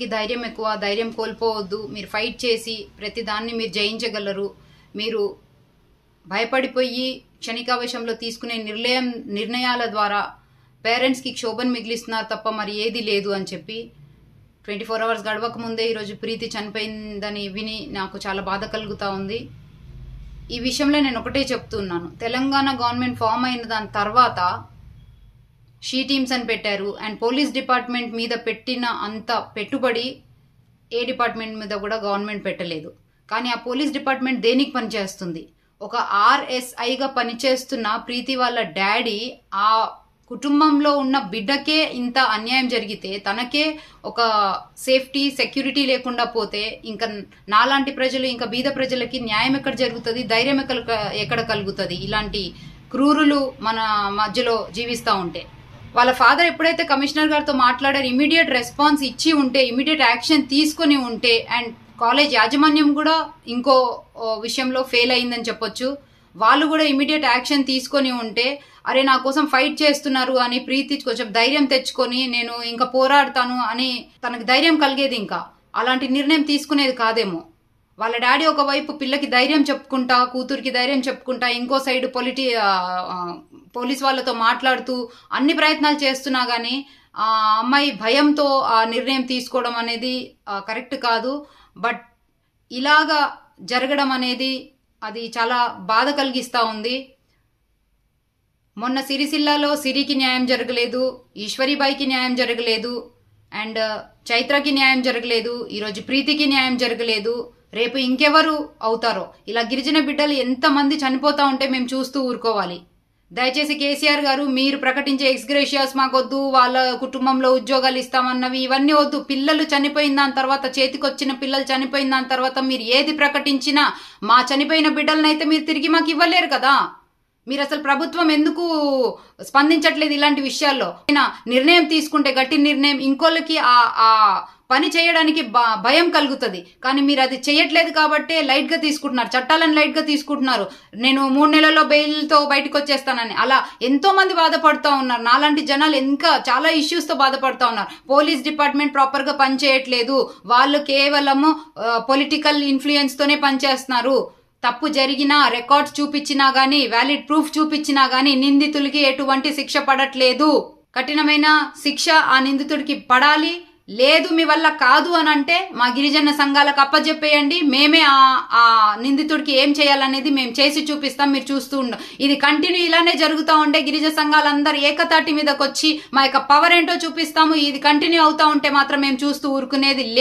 ఆడవాళ్ళకి ధైర్యం ఎక్కువ ధైర్యం కోల్పోవద్దు మీరు ఫైట్ చేసి ప్రతి దాన్ని మీరు జయించగలరు మీరు భయపడిపోయి క్షణికావేశంలో తీసుకునే నిర్ణయం నిర్ణయాల ద్వారా పేరెంట్స్కి క్షోభను మిగిలిస్తున్నారు తప్ప మరి ఏది లేదు అని చెప్పి ట్వంటీ ఫోర్ అవర్స్ గడవక ముందే ఈరోజు ప్రీతి చనిపోయిందని విని నాకు చాలా బాధ కలుగుతూ ఉంది ఈ విషయంలో నేను ఒకటే చెప్తున్నాను తెలంగాణ గవర్నమెంట్ ఫామ్ అయిన దాని తర్వాత షీ టీమ్స్ అని పెట్టారు అండ్ పోలీస్ డిపార్ట్మెంట్ మీద పెట్టిన అంత పెట్టుబడి ఏ డిపార్ట్మెంట్ మీద కూడా గవర్నమెంట్ పెట్టలేదు కానీ ఆ పోలీస్ డిపార్ట్మెంట్ దేనికి పనిచేస్తుంది ఒక ఆర్ఎస్ఐగా పనిచేస్తున్న ప్రీతి వాళ్ళ డాడీ ఆ కుటుంబంలో ఉన్న బిడ్డకే ఇంత అన్యాయం జరిగితే తనకే ఒక సేఫ్టీ సెక్యూరిటీ లేకుండా పోతే ఇంకా నాలాంటి ప్రజలు ఇంకా బీద ప్రజలకి న్యాయం ఎక్కడ జరుగుతుంది ధైర్యం ఎక్కడ ఎక్కడ కలుగుతుంది ఇలాంటి క్రూరులు మన మధ్యలో జీవిస్తూ ఉంటే వాళ్ళ ఫాదర్ ఎప్పుడైతే కమిషనర్ గారితో మాట్లాడారు ఇమీడియట్ రెస్పాన్స్ ఇచ్చి ఉంటే ఇమీడియట్ యాక్షన్ తీసుకొని ఉంటే అండ్ కాలేజ్ యాజమాన్యం కూడా ఇంకో ఓ, విషయంలో ఫెయిల్ అయిందని చెప్పొచ్చు వాళ్ళు కూడా ఇమీడియట్ యాక్షన్ తీసుకొని ఉంటే అరే నా కోసం ఫైట్ చేస్తున్నారు అని ప్రీతి కొంచెం ధైర్యం తెచ్చుకొని నేను ఇంకా పోరాడతాను అని తనకు ధైర్యం కలిగేది ఇంకా అలాంటి నిర్ణయం తీసుకునేది కాదేమో వాళ్ళ డాడీ ఒకవైపు పిల్లకి ధైర్యం చెప్పుకుంటా కూతురికి ధైర్యం చెప్పుకుంటా ఇంకో సైడ్ పొలిటి ఆ, ఆ, పోలీస్ వాళ్ళతో మాట్లాడుతూ అన్ని ప్రయత్నాలు చేస్తున్నా కానీ ఆ అమ్మాయి భయంతో ఆ నిర్ణయం తీసుకోవడం అనేది ఆ, కరెక్ట్ కాదు బట్ ఇలాగా జరగడం అనేది అది చాలా బాధ కలిగిస్తూ ఉంది మొన్న సిరిసిల్లాలో సిరికి న్యాయం జరగలేదు ఈశ్వరీబాయికి న్యాయం జరగలేదు అండ్ చైత్రకి న్యాయం జరగలేదు ఈరోజు ప్రీతికి న్యాయం జరగలేదు రేపు ఇంకెవరు అవుతారో ఇలా గిరిజన బిడ్డలు ఎంతమంది చనిపోతా ఉంటే మేము చూస్తూ ఊరుకోవాలి దయచేసి కేసీఆర్ గారు మీరు ప్రకటించే ఎక్స్గ్రేషియాస్ మాకొద్దు వాళ్ళ కుటుంబంలో ఉద్యోగాలు ఇస్తామన్నవి ఇవన్నీ వద్దు పిల్లలు చనిపోయిన దాని తర్వాత చేతికొచ్చిన పిల్లలు చనిపోయిన దాని తర్వాత మీరు ఏది ప్రకటించినా మా చనిపోయిన బిడ్డలనైతే మీరు తిరిగి మాకు ఇవ్వలేరు కదా మీరు అసలు ప్రభుత్వం ఎందుకు స్పందించట్లేదు ఇలాంటి విషయాల్లో అయినా నిర్ణయం తీసుకుంటే గట్టి నిర్ణయం ఇంకోళ్ళకి ఆ ఆ పని చేయడానికి బ- భయం కలుగుతుంది కానీ మీరు అది చేయట్లేదు కాబట్టే లైట్ గా తీసుకుంటున్నారు చట్టాలను లైట్ గా తీసుకుంటున్నారు నేను మూడు నెలల్లో బెయిల్తో బయటకు వచ్చేస్తానని అలా ఎంతో మంది బాధపడుతూ ఉన్నారు నాలాంటి జనాలు ఇంకా చాలా ఇష్యూస్ తో బాధపడుతూ ఉన్నారు పోలీస్ డిపార్ట్మెంట్ ప్రాపర్ గా పనిచేయట్లేదు వాళ్ళు కేవలము పొలిటికల్ ఇన్ఫ్లుయెన్స్ తోనే పనిచేస్తున్నారు తప్పు జరిగినా రికార్డ్స్ చూపించినా గానీ వ్యాలిడ్ ప్రూఫ్ చూపించినా గానీ నిందితులకి ఎటువంటి శిక్ష పడట్లేదు కఠినమైన శిక్ష ఆ నిందితుడికి పడాలి లేదు మీ వల్ల కాదు అని అంటే మా గిరిజన సంఘాలకు అప్పచెప్పేయండి మేమే ఆ ఆ నిందితుడికి ఏం చేయాలనేది మేము చేసి చూపిస్తాం మీరు చూస్తూ ఉండం ఇది కంటిన్యూ ఇలానే జరుగుతూ ఉంటే గిరిజన సంఘాలందరూ ఏకతాటి మీదకి వచ్చి మా యొక్క పవర్ ఏంటో చూపిస్తాము ఇది కంటిన్యూ అవుతా ఉంటే మాత్రం మేము చూస్తూ ఊరుకునేది లే-